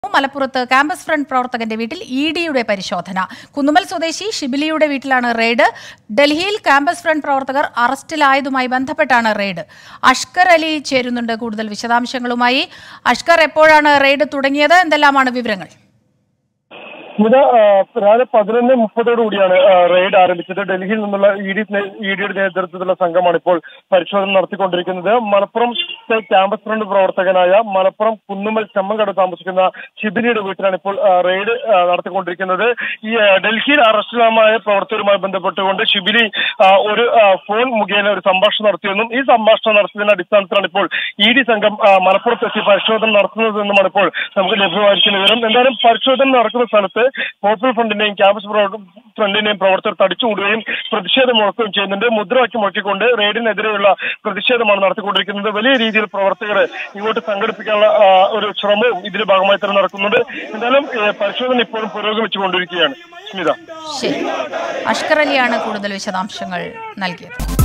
മലപ്പുറത്ത് campus front പ്രവർത്തകന്റെ വീട്ടിൽ E ഡിയുടെ പരിശോധന കുന്നുമൽ സ്വദേശി ഷിബിലിയുടെ വീട്ടിലാണ് റെയ്ഡ് ഡൽഹിയിൽ ക്യാമ്പസ് ഫ്രണ്ട് പ്രവർത്തകർ അറസ്റ്റിലായതുമായി ബന്ധപ്പെട്ടാണ് റെയ്ഡ് അഷ്കർ അലി ചേരുന്നുണ്ട് കൂടുതൽ വിശദാംശങ്ങളുമായി അഷ്കർ എപ്പോഴാണ് റെയ്ഡ് തുടങ്ങിയത് എന്തെല്ലാമാണ് വിവരങ്ങൾ സ്മിത ആ, രാവിലെ പതിനൊന്ന് മുപ്പതോടു കൂടിയാണ് ആ, റെയ്ഡ് ആരംഭിച്ചത് ഡൽഹിയിൽ നിന്നുള്ള ഇ ഡി ഇ ഡിയുടെ നേതൃത്വത്തിലുള്ള സംഘമാണ് ഇപ്പോൾ പരിശോധന നടത്തിക്കൊണ്ടിരിക്കുന്നത് മലപ്പുറം സ്റ്റേറ്റ് ക്യാമ്പസ് ഫ്രണ്ട് പ്രവർത്തകനായ മലപ്പുറം കുന്നുമ്മൽ ചമ്മങ്കട താമസിക്കുന്ന ഷിബിനിയുടെ വീട്ടിലാണ് ഇപ്പോൾ ആ, റെയ്ഡ് ആ, നടത്തിക്കൊണ്ടിരിക്കുന്നത് ഈ ആ, ഡൽഹിയിൽ അറസ്റ്റിലായ പ്രവർത്തകരുമായി ബന്ധപ്പെട്ടുകൊണ്ട് ഷിബിനി ആ, ഒരു ആ, ഫോൺ മുഖേന ഒരു സംഭാഷണം നടത്തിയെന്നും ഈ സംഭാഷണം നടത്തിയതിന്റെ അടിസ്ഥാനത്തിലാണ് ഇപ്പോൾ ഇ ഡി സംഘം ആ, മലപ്പുറത്തെത്തി പരിശോധന നടത്തുന്നതെന്നുമാണ് ഇപ്പോൾ നമുക്ക് ലഭ്യമായിരിക്കുന്ന വിവരം എന്തായാലും പരിശോധന നടക്കുന്ന സ്ഥലത്ത് പോപ്പുലർ ഫ്രണ്ടിന്റെയും ക്യാമ്പസ് പ്രവർ- ഫ്രണ്ടിന്റെയും പ്രവർത്തകർ തടിച്ചുകൂടുകയും പ്രതിഷേധം മുഴക്കുകയും ചെയ്യുന്നുണ്ട് മുദ്രാവാക്യം മുഴക്കിക്കൊണ്ട് റെയ്ഡിനെതിരെയുള്ള പ്രതിഷേധമാണ് നടത്തിക്കൊണ്ടിരിക്കുന്നത് വലിയ രീതിയിൽ പ്രവർത്തകർ ഇങ്ങോട്ട് സംഘടിപ്പിക്കാനുള്ള ആ, ഒരു ശ്രമവും ഇതിന്റെ ഭാഗമായി തന്നെ നടക്കുന്നുണ്ട് എന്തായാലും ഏ, പരിശോധന ഇപ്പോഴും പുരോഗമിച്ചുകൊണ്ടിരിക്കുകയാണ് സ്മിത ശരി അഷ്കർ അലിയാണ് കൂടുതൽ വിശദാംശങ്ങൾ നൽകിയത്